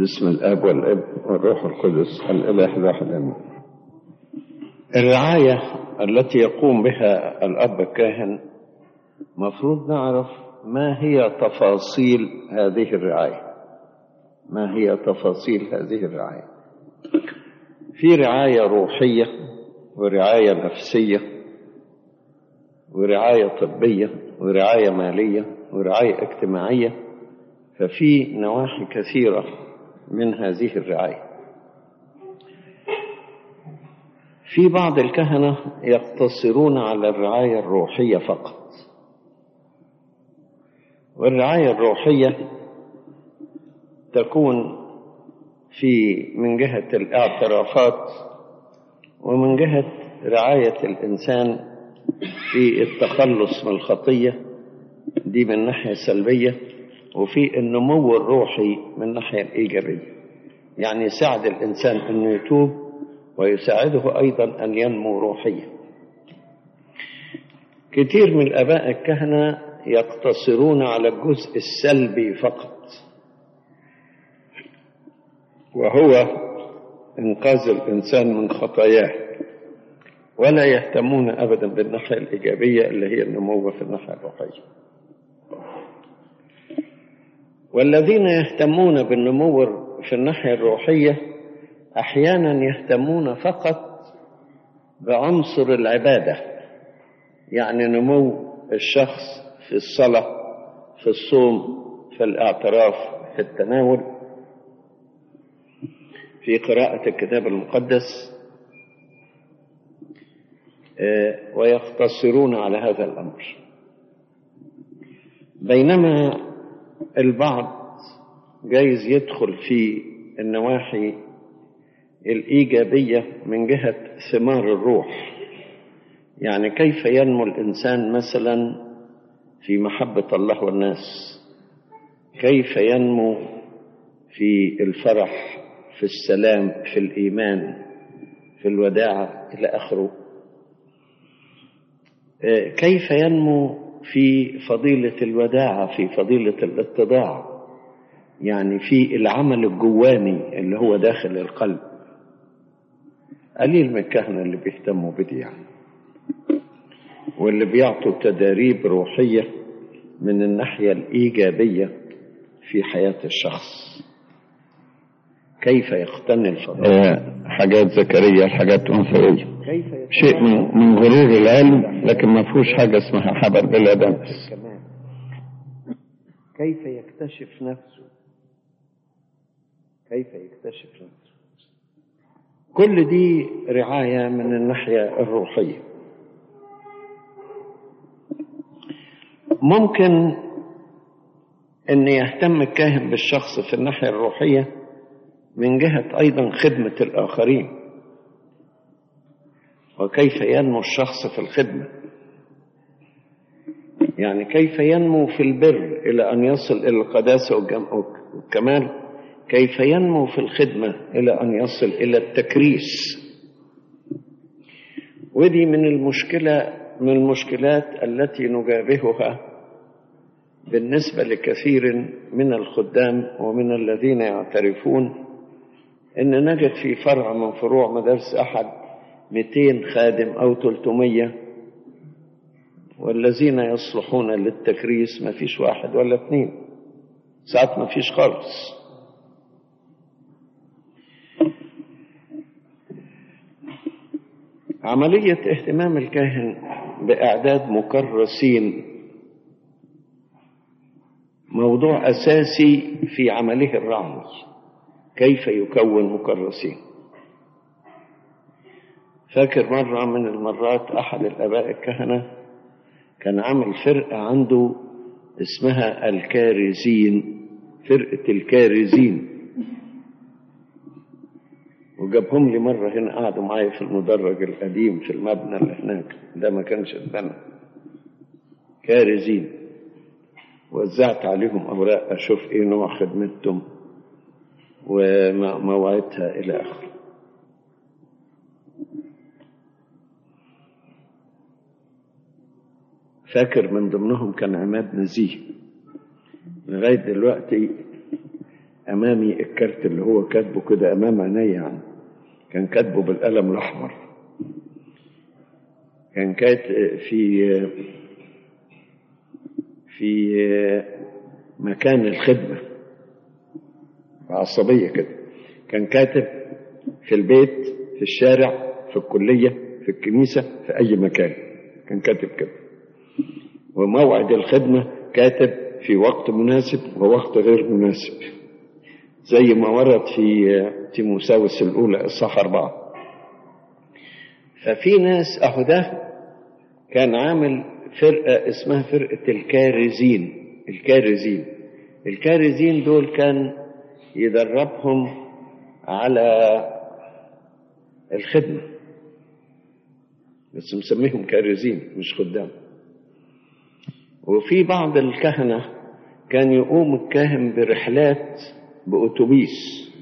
باسم الاب والابن والروح القدس الاله الواحد امين الرعايه التي يقوم بها الاب الكاهن مفروض نعرف ما هي تفاصيل هذه الرعايه ما هي تفاصيل هذه الرعايه في رعايه روحيه ورعايه نفسيه ورعايه طبيه ورعايه ماليه ورعايه اجتماعيه ففي نواحي كثيره من هذه الرعايه في بعض الكهنه يقتصرون على الرعايه الروحيه فقط والرعايه الروحيه تكون في من جهه الاعترافات ومن جهه رعايه الانسان في التخلص من الخطيه دي من ناحيه سلبيه وفي النمو الروحي من الناحيه الايجابيه يعني يساعد الانسان انه يتوب ويساعده ايضا ان ينمو روحيا كثير من الاباء الكهنه يقتصرون على الجزء السلبي فقط وهو انقاذ الانسان من خطاياه ولا يهتمون ابدا بالناحيه الايجابيه اللي هي النمو في الناحيه الروحيه والذين يهتمون بالنمو في الناحيه الروحيه احيانا يهتمون فقط بعنصر العباده يعني نمو الشخص في الصلاه في الصوم في الاعتراف في التناول في قراءه الكتاب المقدس ويقتصرون على هذا الامر بينما البعض جايز يدخل في النواحي الايجابيه من جهه ثمار الروح يعني كيف ينمو الانسان مثلا في محبه الله والناس كيف ينمو في الفرح في السلام في الايمان في الوداعه الى اخره كيف ينمو في فضيلة الوداعة في فضيلة الاتضاع يعني في العمل الجواني اللي هو داخل القلب قليل من الكهنة اللي بيهتموا بدي يعني واللي بيعطوا تداريب روحية من الناحية الإيجابية في حياة الشخص كيف يقتني الفضائل حاجات ذكرية الحاجات أنثوية كيف شيء من, من غرور العلم لكن ما فيهوش حاجة اسمها حبر بلا دنس كمان كيف يكتشف نفسه كيف يكتشف نفسه كل دي رعاية من الناحية الروحية ممكن أن يهتم الكاهن بالشخص في الناحية الروحية من جهة أيضا خدمة الآخرين وكيف ينمو الشخص في الخدمة يعني كيف ينمو في البر إلى أن يصل إلى القداسة والكمال كيف ينمو في الخدمة إلى أن يصل إلى التكريس ودي من المشكلة من المشكلات التي نجابهها بالنسبة لكثير من الخدام ومن الذين يعترفون ان نجد في فرع من فروع مدارس احد 200 خادم او 300 والذين يصلحون للتكريس ما فيش واحد ولا اثنين ساعات ما فيش خالص عملية اهتمام الكاهن بإعداد مكرسين موضوع أساسي في عمله الرعوي كيف يكون مكرسين فاكر مرة من المرات أحد الآباء الكهنة كان عامل فرقة عنده اسمها الكارزين فرقة الكارزين وجابهم لي مرة هنا قعدوا معايا في المدرج القديم في المبنى اللي هناك ده ما كانش البنا كارزين وزعت عليهم أوراق أشوف إيه نوع خدمتهم وموعدها إلى آخره فاكر من ضمنهم كان عماد نزيه لغاية دلوقتي أمامي الكارت اللي هو كاتبه كده أمام عيني يعني كان كاتبه بالقلم الأحمر كان كاتب في في مكان الخدمة عصبية كده كان كاتب في البيت في الشارع في الكلية في الكنيسة في أي مكان كان كاتب كده وموعد الخدمة كاتب في وقت مناسب ووقت غير مناسب زي ما ورد في تيموساوس الأولى إصحاح أربعة ففي ناس أهو ده كان عامل فرقة اسمها فرقة الكارزين الكارزين الكارزين دول كان يدربهم على الخدمة بس مسميهم كارزين مش خدام وفي بعض الكهنة كان يقوم الكاهن برحلات بأتوبيس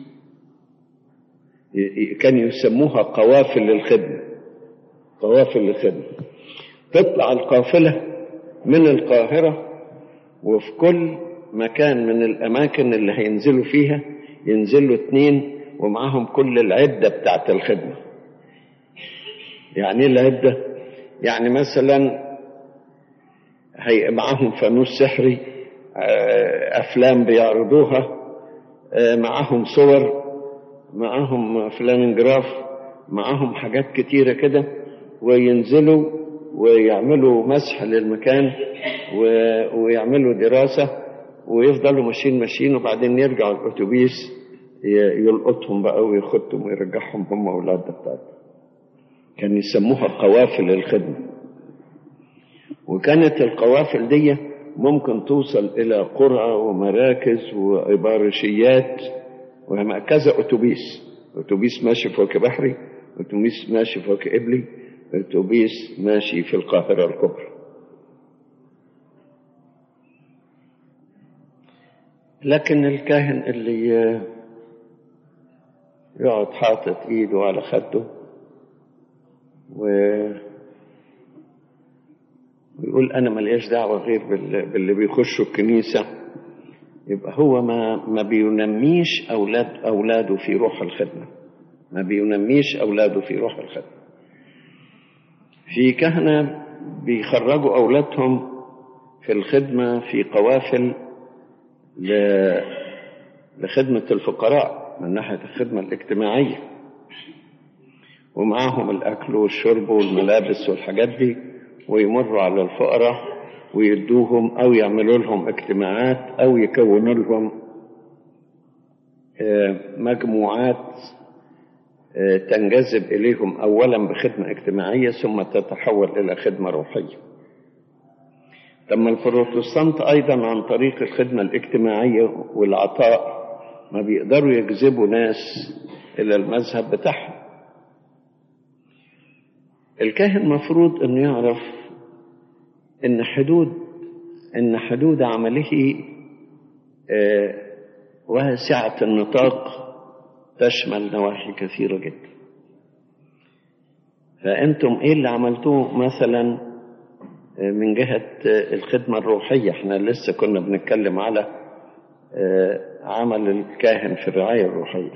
كان يسموها قوافل للخدمة قوافل للخدمة تطلع القافلة من القاهرة وفي كل مكان من الأماكن اللي هينزلوا فيها ينزلوا اتنين ومعاهم كل العدة بتاعت الخدمة يعني ايه العدة يعني مثلا هي معاهم فانوس سحري أفلام بيعرضوها معاهم صور معاهم فلانجراف معاهم حاجات كتيرة كده وينزلوا ويعملوا مسح للمكان ويعملوا دراسة ويفضلوا ماشيين ماشيين وبعدين يرجعوا الأتوبيس يلقطهم بقى وياخدهم ويرجعهم هم أولادها بتاعتهم كان يسموها قوافل الخدمة وكانت القوافل دي ممكن توصل إلى قرى ومراكز وإبارشيات وكذا أتوبيس أتوبيس ماشي فوق بحري أتوبيس ماشي فوق إبلي أتوبيس ماشي في القاهرة الكبرى لكن الكاهن اللي يقعد حاطط ايده على خده و ويقول انا ملياش دعوه غير باللي بيخشوا الكنيسه يبقى هو ما ما بينميش اولاد اولاده في روح الخدمه ما بينميش اولاده في روح الخدمه في كهنه بيخرجوا اولادهم في الخدمه في قوافل لخدمه الفقراء من ناحيه الخدمه الاجتماعيه ومعاهم الاكل والشرب والملابس والحاجات دي ويمروا على الفقراء ويدوهم او يعملوا لهم اجتماعات او يكونوا لهم مجموعات تنجذب اليهم اولا بخدمه اجتماعيه ثم تتحول الى خدمه روحيه لما البروتستانت ايضا عن طريق الخدمه الاجتماعيه والعطاء ما بيقدروا يجذبوا ناس الى المذهب بتاعهم الكاهن مفروض انه يعرف ان حدود ان حدود عمله واسعة النطاق تشمل نواحي كثيرة جدا فأنتم إيه اللي عملتوه مثلا من جهة الخدمة الروحية احنا لسه كنا بنتكلم على عمل الكاهن في الرعاية الروحية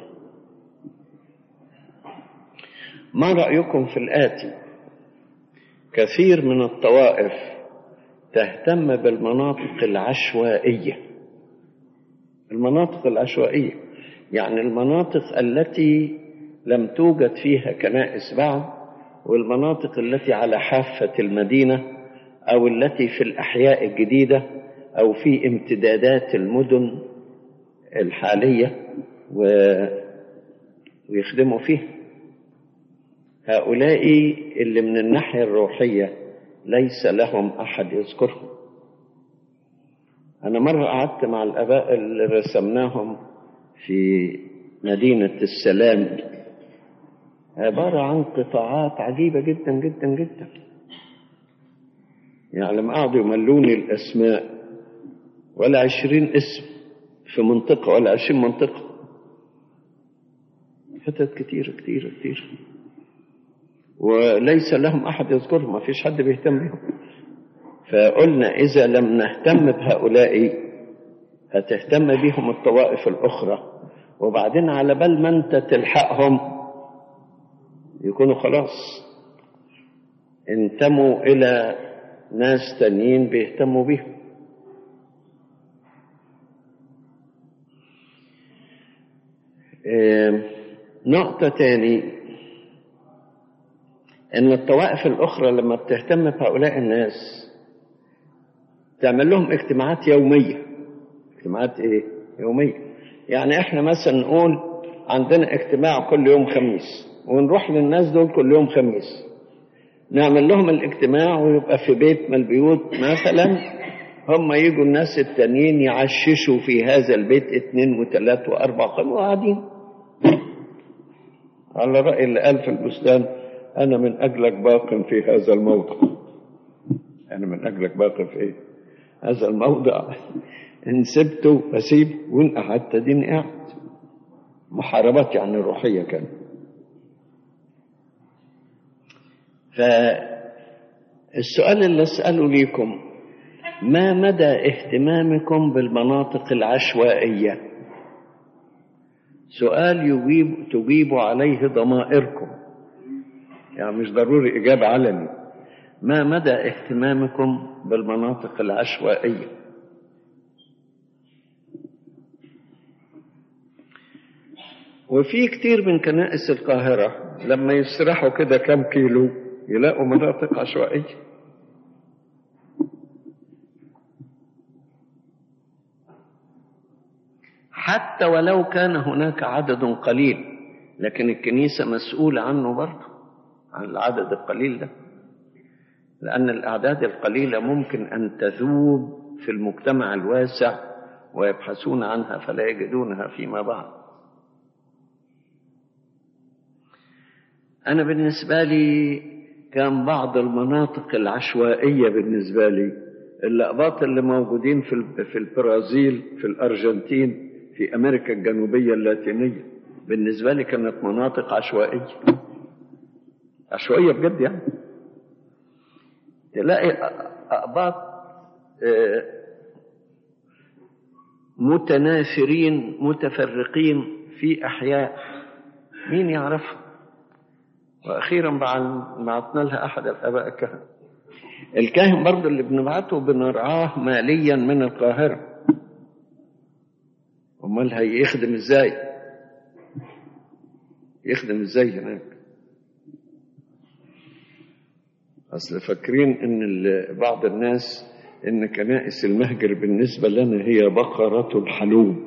ما رأيكم في الآتي كثير من الطوائف تهتم بالمناطق العشوائية المناطق العشوائية يعني المناطق التي لم توجد فيها كنائس بعد والمناطق التي على حافة المدينة أو التي في الأحياء الجديدة أو في امتدادات المدن الحالية و... ويخدموا فيها هؤلاء اللي من الناحية الروحية ليس لهم أحد يذكرهم أنا مرة قعدت مع الآباء اللي رسمناهم في مدينة السلام عبارة عن قطاعات عجيبة جدا جدا جدا يعني لما قعدوا يملوني الأسماء ولا عشرين اسم في منطقة ولا عشرين منطقة حتت كتير كتير كتير وليس لهم أحد يذكرهم ما فيش حد بيهتم بهم فقلنا إذا لم نهتم بهؤلاء هتهتم بيهم الطوائف الأخرى وبعدين على بال ما أنت تلحقهم يكونوا خلاص انتموا إلى ناس تانيين بيهتموا بيهم نقطة تاني إن الطوائف الأخرى لما بتهتم بهؤلاء الناس تعمل لهم اجتماعات يومية اجتماعات إيه؟ يومية يعني إحنا مثلا نقول عندنا اجتماع كل يوم خميس ونروح للناس دول كل يوم خميس نعمل لهم الاجتماع ويبقى في بيت من البيوت مثلا هم يجوا الناس التانيين يعششوا في هذا البيت اثنين وثلاث واربع خمس وقاعدين على رأي اللي قال في البستان أنا من أجلك باق في هذا الموضع أنا من أجلك باق في إيه؟ هذا الموضع إن سبته أسيب وإن قعدت دين قاعد محاربات يعني روحية كان فالسؤال اللي أسأله ليكم ما مدى اهتمامكم بالمناطق العشوائية سؤال يجيب تجيب عليه ضمائركم يعني مش ضروري إجابة علني ما مدى اهتمامكم بالمناطق العشوائية وفي كتير من كنائس القاهرة لما يسرحوا كده كام كيلو يلاقوا مناطق عشوائية حتى ولو كان هناك عدد قليل لكن الكنيسة مسؤولة عنه برضه عن العدد القليل ده لأن الأعداد القليلة ممكن أن تذوب في المجتمع الواسع ويبحثون عنها فلا يجدونها فيما بعد أنا بالنسبة لي كان بعض المناطق العشوائية بالنسبة لي الأقباط اللي موجودين في في البرازيل في الأرجنتين في أمريكا الجنوبية اللاتينية بالنسبة لي كانت مناطق عشوائية عشوائية بجد يعني تلاقي أقباط متناثرين متفرقين في أحياء مين يعرفها وأخيرا بعثنا لها أحد الآباء الكهنة الكاهن برضه اللي بنبعته بنرعاه ماليا من القاهرة أمال هيخدم إزاي يخدم إزاي هناك أصل فاكرين إن بعض الناس إن كنائس المهجر بالنسبة لنا هي بقرة الحلوب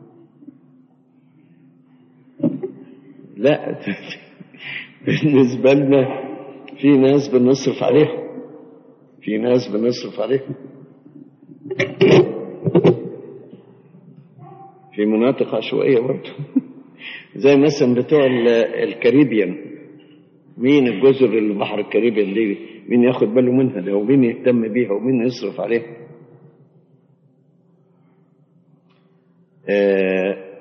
لا بالنسبة لنا في ناس بنصرف عليهم في ناس بنصرف عليهم في مناطق عشوائية برضه زي مثلا بتوع الكاريبيان مين الجزر اللي بحر الكاريبيان دي مين ياخد باله منها ده ومين يهتم بيها ومين يصرف عليها آه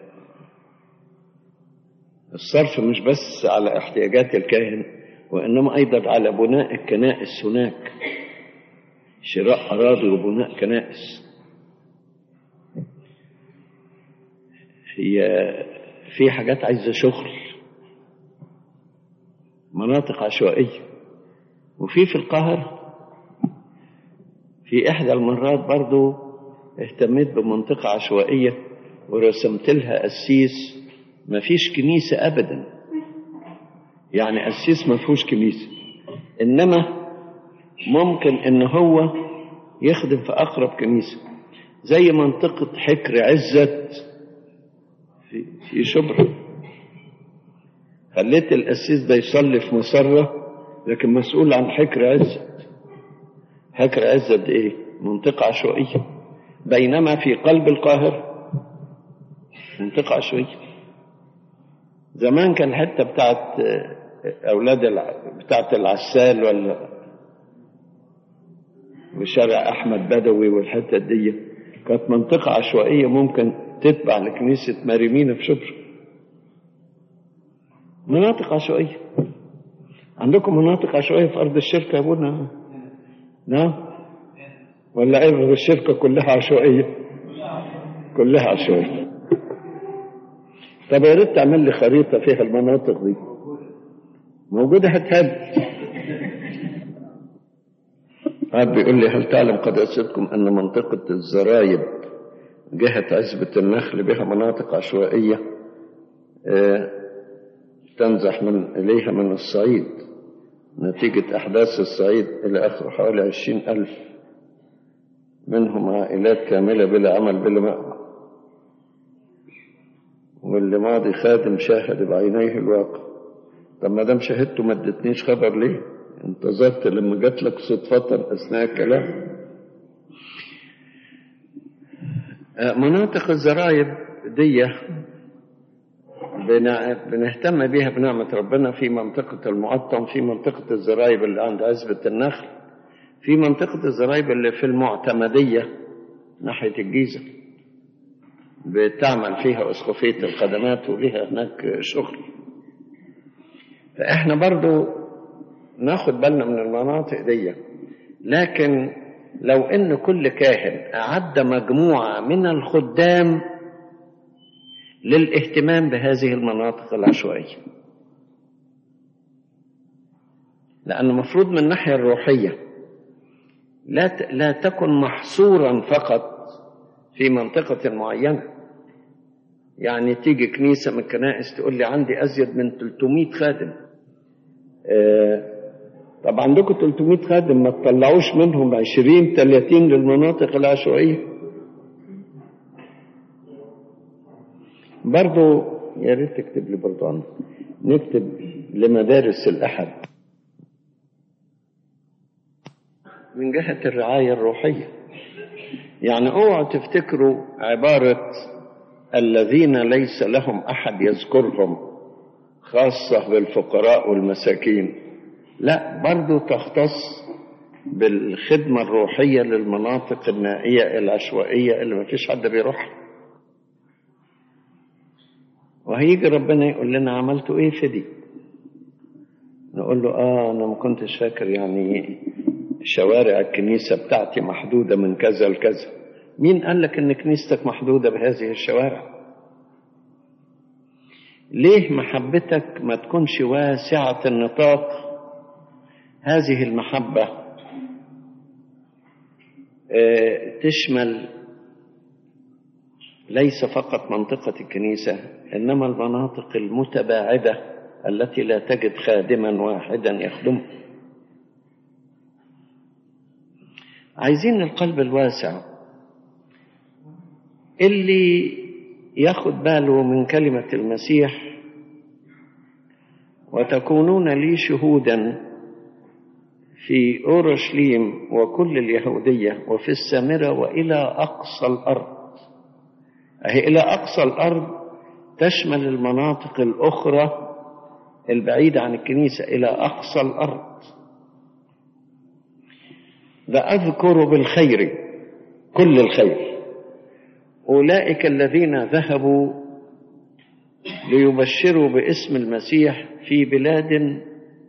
الصرف مش بس على احتياجات الكاهن وإنما أيضا على بناء الكنائس هناك شراء أراضي وبناء كنائس هي في حاجات عايزة شغل مناطق عشوائية وفي في القاهرة في إحدى المرات برضو اهتميت بمنطقة عشوائية ورسمت لها قسيس ما فيش كنيسة أبدا يعني قسيس ما فيهوش كنيسة إنما ممكن إن هو يخدم في أقرب كنيسة زي منطقة حكر عزت في, في شبرا خليت القسيس ده يصلي في مسرة لكن مسؤول عن حكر عزت حكر عزت ايه منطقة عشوائية بينما في قلب القاهرة منطقة عشوائية زمان كان الحتة بتاعت أولاد بتاعت العسال ولا وشارع أحمد بدوي والحتة دي كانت منطقة عشوائية ممكن تتبع لكنيسة ماريمينا في شبرا مناطق عشوائية عندكم مناطق عشوائية في أرض الشركة يا أبونا نعم ولا أرض الشركة كلها عشوائية كلها عشوائية طب يا ريت تعمل لي خريطة فيها المناطق دي موجودة هتهد عاد بيقول لي هل تعلم قداستكم أن منطقة الزرايب جهة عزبة النخل بها مناطق عشوائية آه، تنزح من إليها من الصعيد نتيجة أحداث الصعيد إلى آخره حوالي عشرين ألف منهم عائلات كاملة بلا عمل بلا مأوى واللي ماضي خادم شاهد بعينيه الواقع طب ما دام شاهدته ما ادتنيش خبر ليه؟ انتظرت لما جات لك صدفة أثناء الكلام آه، مناطق الزرايب دي بنع- بنهتم بيها بنعمة ربنا في منطقة المقطم في منطقة الزرايب اللي عند عزبة النخل في منطقة الزرايب اللي في المعتمدية ناحية الجيزة بتعمل فيها أسقفية الخدمات وليها هناك شغل فإحنا برضو ناخد بالنا من المناطق دي لكن لو ان كل كاهن اعد مجموعه من الخدام للاهتمام بهذه المناطق العشوائيه لان المفروض من الناحيه الروحيه لا ت- لا تكن محصورا فقط في منطقه معينه يعني تيجي كنيسه من الكنائس تقول لي عندي ازيد من 300 خادم آه، طب عندكم 300 خادم ما تطلعوش منهم 20 30 للمناطق العشوائيه برضو يا ريت تكتب لي برضو عنه نكتب لمدارس الأحد من جهة الرعاية الروحية يعني اوعوا تفتكروا عبارة الذين ليس لهم أحد يذكرهم خاصة بالفقراء والمساكين لا برضو تختص بالخدمة الروحية للمناطق النائية العشوائية اللي ما فيش حد بيروحها وهيجي ربنا يقول لنا عملتوا ايه في دي نقول له اه انا ما كنتش فاكر يعني شوارع الكنيسة بتاعتي محدودة من كذا لكذا مين قال لك ان كنيستك محدودة بهذه الشوارع ليه محبتك ما تكونش واسعة النطاق هذه المحبة آه، تشمل ليس فقط منطقة الكنيسة إنما المناطق المتباعدة التي لا تجد خادما واحدا يخدمه عايزين القلب الواسع اللي ياخد باله من كلمة المسيح وتكونون لي شهودا في أورشليم وكل اليهودية وفي السامرة وإلى أقصى الأرض أهي إلى أقصى الأرض تشمل المناطق الأخرى البعيدة عن الكنيسة إلى أقصى الأرض ده أذكر بالخير كل الخير أولئك الذين ذهبوا ليبشروا باسم المسيح في بلاد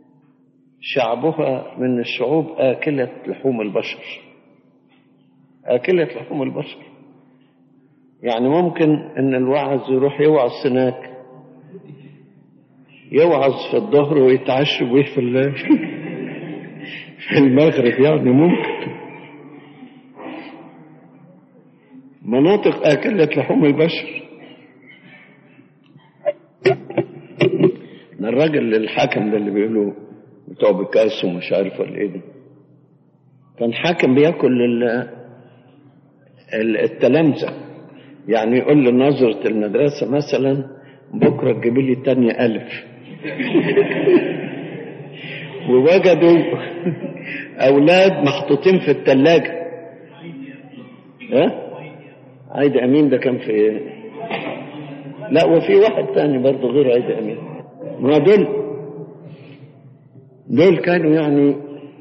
شعبها من الشعوب آكلة لحوم البشر آكلة لحوم البشر يعني ممكن ان الواعظ يروح يوعظ هناك يوعظ في الظهر ويتعشى بيه في ال- في المغرب يعني ممكن مناطق آكلة لحوم البشر ده الراجل الحاكم ده اللي بيقولوا بتوع بيكاسو مش عارف ولا ايه ده كان حاكم بياكل ال- ال- التلامذة يعني يقول لنظرة المدرسة مثلا بكرة تجيبي لي تانية ألف ووجدوا أولاد محطوطين في الثلاجة ها؟ عايد أمين ده كان في لا وفي واحد تاني برضه غير عايد أمين ما دول دول كانوا يعني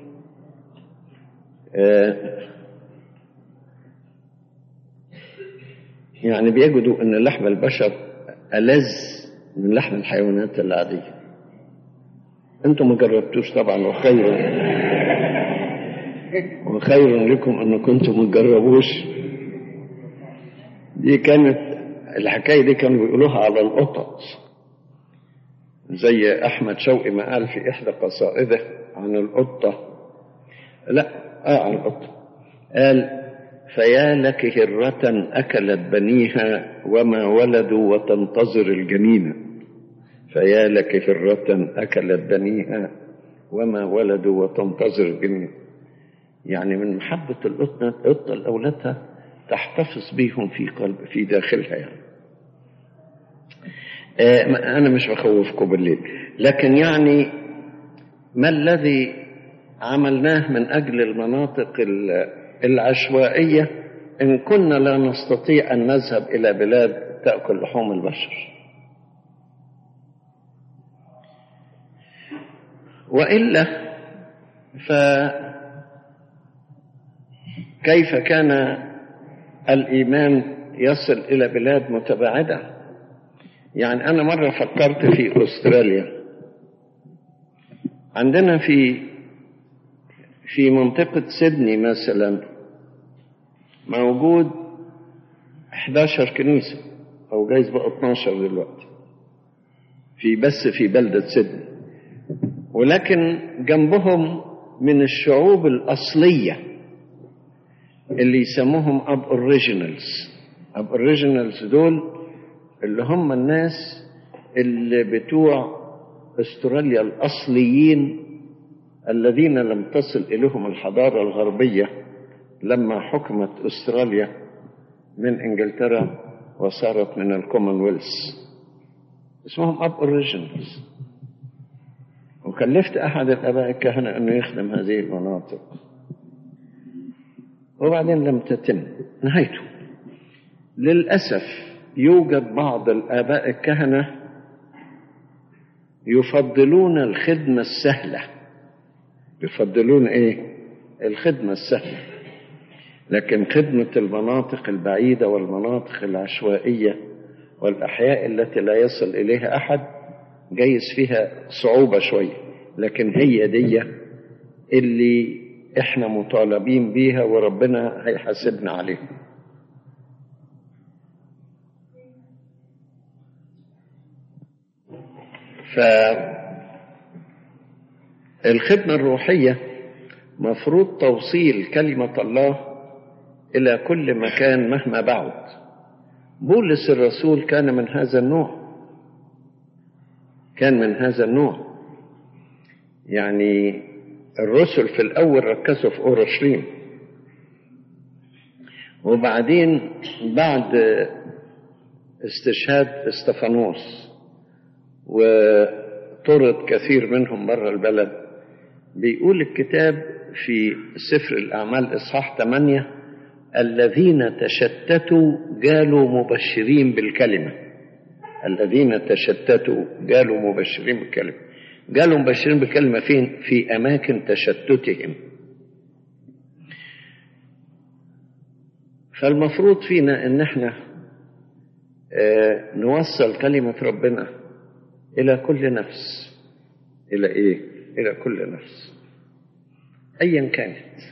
آه يعني بيجدوا ان لحم البشر ألذ من لحم الحيوانات العادية انتم ما جربتوش طبعا وخير وخير لكم ان كنتم ما تجربوش دي كانت الحكاية دي كانوا بيقولوها على القطط زي أحمد شوقي ما قال في إحدى قصائده عن القطة لا آه عن القطة قال فيا لك هرة أكلت بنيها وما ولدوا وتنتظر الجنين فيا لك هرة أكلت بنيها وما ولدوا وتنتظر الجنين يعني من محبة القطة القطة لأولادها تحتفظ بيهم في قلب في داخلها يعني آه أنا مش بخوفكم بالليل لكن يعني ما الذي عملناه من أجل المناطق العشوائية إن كنا لا نستطيع أن نذهب إلى بلاد تأكل لحوم البشر وإلا فكيف كان الإيمان يصل إلى بلاد متباعدة يعني أنا مرة فكرت في أستراليا عندنا في في منطقة سيدني مثلا موجود 11 كنيسة أو جايز بقى 12 دلوقتي في بس في بلدة سيدني ولكن جنبهم من الشعوب الأصلية اللي يسموهم أب أوريجينالز أب أوريجينالز دول اللي هم الناس اللي بتوع استراليا الأصليين الذين لم تصل إليهم الحضارة الغربية لما حكمت أستراليا من إنجلترا وصارت من الكومنولث اسمهم أب أوريجينالز وكلفت أحد الآباء الكهنة أنه يخدم هذه المناطق وبعدين لم تتم نهايته للأسف يوجد بعض الآباء الكهنة يفضلون الخدمة السهلة يفضلون إيه؟ الخدمة السهلة لكن خدمة المناطق البعيدة والمناطق العشوائية والأحياء التي لا يصل إليها أحد جايز فيها صعوبة شوية لكن هي دي اللي احنا مطالبين بيها وربنا هيحاسبنا عليها فالخدمة الروحية مفروض توصيل كلمة الله إلى كل مكان مهما بعد بولس الرسول كان من هذا النوع كان من هذا النوع يعني الرسل في الأول ركزوا في أورشليم وبعدين بعد استشهاد استفانوس وطرد كثير منهم بره البلد بيقول الكتاب في سفر الأعمال إصحاح 8 الذين تشتتوا قالوا مبشرين بالكلمة الذين تشتتوا قالوا مبشرين بالكلمة قالوا مبشرين بالكلمة فين في أماكن تشتتهم فالمفروض فينا ان احنا اه نوصل كلمة ربنا الى كل نفس الى ايه الى كل نفس ايا كانت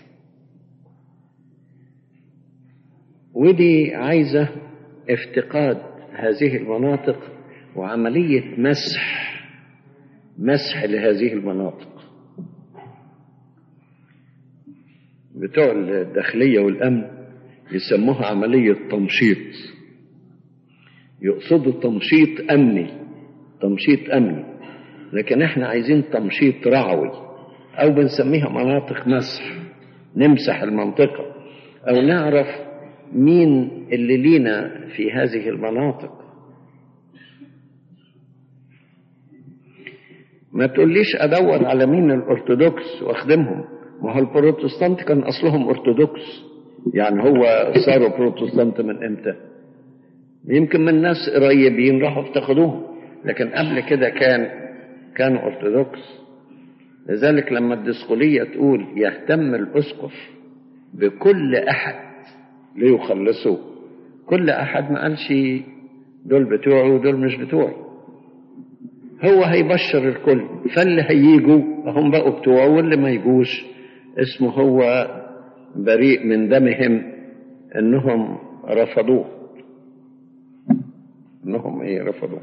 ودي عايزة افتقاد هذه المناطق وعملية مسح مسح لهذه المناطق بتوع الداخلية والأمن يسموها عملية تمشيط يقصدوا تمشيط أمني تمشيط أمني لكن احنا عايزين تمشيط رعوي أو بنسميها مناطق مسح نمسح المنطقة أو نعرف مين اللي لينا في هذه المناطق ما تقوليش ادور على مين الارثوذكس واخدمهم ما هو البروتستانت كان اصلهم ارثوذكس يعني هو صاروا بروتستانت من امتى يمكن من ناس قريبين راحوا افتقدوهم لكن قبل كده كان كانوا ارثوذكس لذلك لما الدسقلية تقول يهتم الاسقف بكل احد ليخلصه كل احد ما قالش دول بتوعه ودول مش بتوعي هو هيبشر الكل فاللي هيجوا هم بقوا بتوعه واللي ما يجوش اسمه هو بريء من دمهم انهم رفضوه انهم ايه رفضوا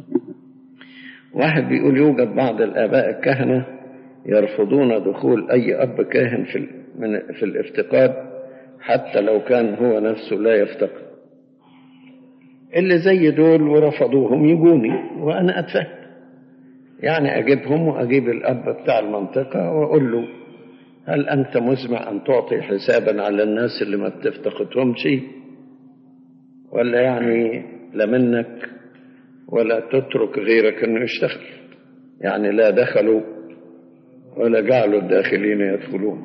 واحد بيقول يوجد بعض الاباء الكهنه يرفضون دخول اي اب كاهن في من في الافتقاد حتى لو كان هو نفسه لا يفتقد اللي زي دول ورفضوهم يجوني وانا اتفهم يعني اجيبهم واجيب الاب بتاع المنطقه واقول له هل انت مزمع ان تعطي حسابا على الناس اللي ما بتفتقدهمش ولا يعني لا منك ولا تترك غيرك انه يشتغل يعني لا دخلوا ولا جعلوا الداخلين يدخلون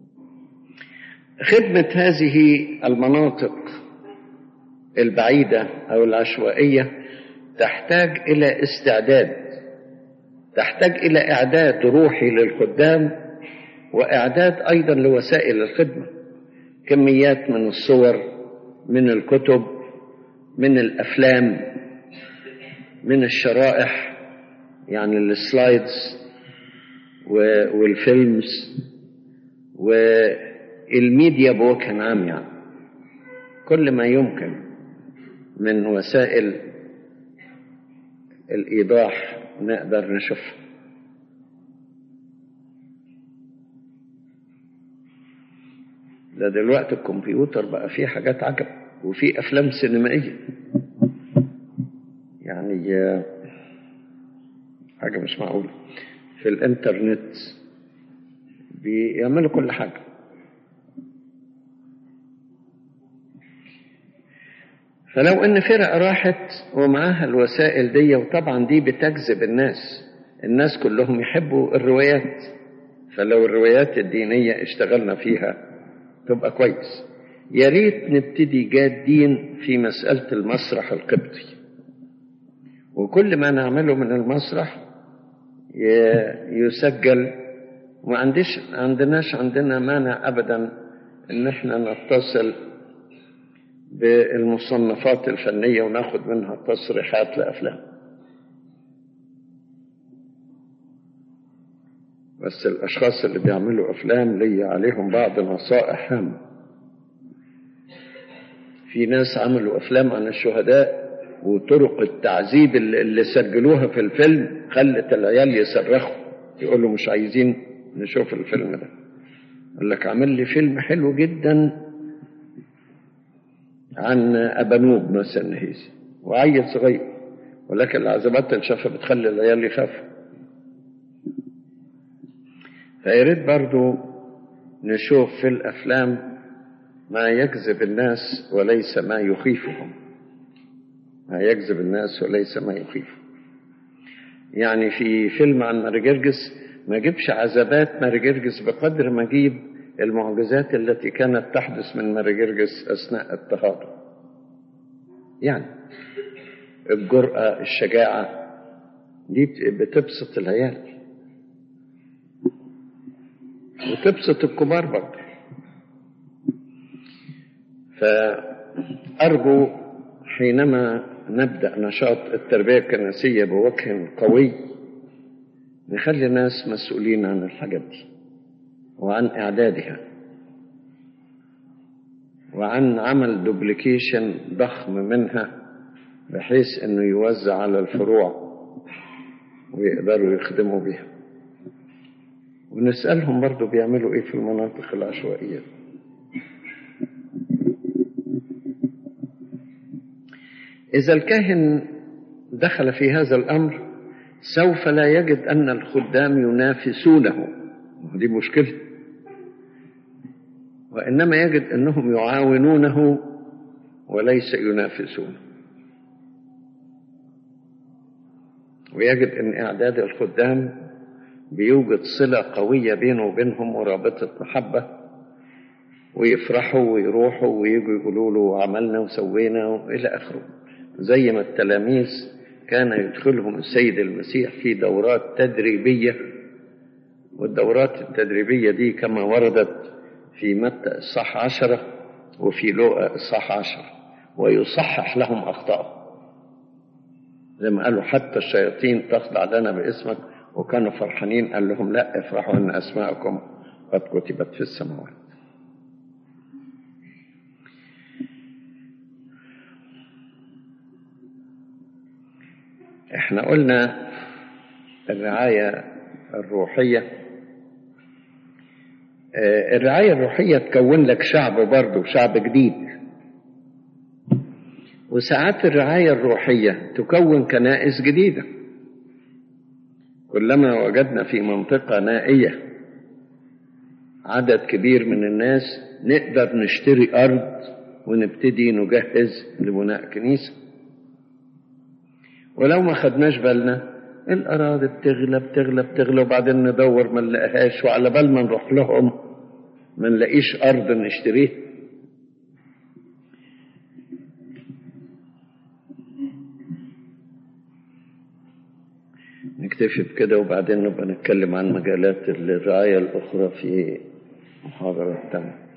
خدمة هذه المناطق البعيدة أو العشوائية تحتاج إلى استعداد تحتاج إلى إعداد روحي للخدام وإعداد أيضا لوسائل الخدمة كميات من الصور من الكتب من الأفلام من الشرائح يعني السلايدز والفيلمز والميديا بوجه عام يعني كل ما يمكن من وسائل الإيضاح نقدر نشوفها ده دلوقتي الكمبيوتر بقى فيه حاجات عجب وفيه أفلام سينمائية يعني حاجة مش معقولة في الانترنت بيعملوا كل حاجة فلو ان فرق راحت ومعاها الوسائل دي وطبعا دي بتجذب الناس الناس كلهم يحبوا الروايات فلو الروايات الدينية اشتغلنا فيها تبقى كويس يا ريت نبتدي جادين في مسألة المسرح القبطي وكل ما نعمله من المسرح يسجل وما عنديش عندناش عندنا مانع ابدا ان احنا نتصل بالمصنفات الفنيه وناخد منها تصريحات لافلام بس الاشخاص اللي بيعملوا افلام لي عليهم بعض نصائح هامه في ناس عملوا افلام عن الشهداء وطرق التعذيب اللي, اللي سجلوها في الفيلم خلت العيال يصرخوا يقولوا مش عايزين نشوف الفيلم ده يقول لك عمل لي فيلم حلو جدا عن أبانوب مثلا هيزي وعيل صغير ولكن العذابات الشافة بتخلي العيال يخافوا فياريت برضو نشوف في الأفلام ما يجذب الناس وليس ما يخيفهم ما يجذب الناس وليس ما يخيف يعني في فيلم عن مارجرجس ما جيبش عذابات مارجرجس بقدر ما جيب المعجزات التي كانت تحدث من مارجرجس أثناء اضطهاده يعني الجرأة الشجاعة دي بتبسط العيال وتبسط الكبار برضه فأرجو حينما نبدأ نشاط التربية الكنسية بوجه قوي نخلي الناس مسؤولين عن الحاجات دي وعن إعدادها وعن عمل دوبليكيشن ضخم منها بحيث انه يوزع على الفروع ويقدروا يخدموا بها ونسألهم برضو بيعملوا ايه في المناطق العشوائية إذا الكاهن دخل في هذا الأمر سوف لا يجد أن الخدام ينافسونه دي مشكلة وإنما يجد أنهم يعاونونه وليس ينافسونه ويجد أن إعداد الخدام بيوجد صلة قوية بينه وبينهم ورابطة محبة ويفرحوا ويروحوا ويجوا يقولوا له عملنا وسوينا وإلى آخره زي ما التلاميذ كان يدخلهم السيد المسيح في دورات تدريبية والدورات التدريبية دي كما وردت في متى الصح عشرة وفي لوقا الصح عشرة ويصحح لهم أخطائهم زي ما قالوا حتى الشياطين تخضع لنا باسمك وكانوا فرحانين قال لهم لا افرحوا ان اسماءكم قد كتبت في السماوات احنا قلنا الرعاية الروحية آه، الرعاية الروحية تكون لك شعب برضه شعب جديد وساعات الرعاية الروحية تكون كنائس جديدة كلما وجدنا في منطقة نائية عدد كبير من الناس نقدر نشتري أرض ونبتدي نجهز لبناء كنيسة ولو ما خدناش بالنا الأراضي بتغلى بتغلى بتغلى وبعدين ندور ما نلاقيهاش وعلى بال ما نروح لهم ما نلاقيش أرض نشتريها نكتفي بكده وبعدين نبقى نتكلم عن مجالات الرعاية الأخرى في محاضرة تانية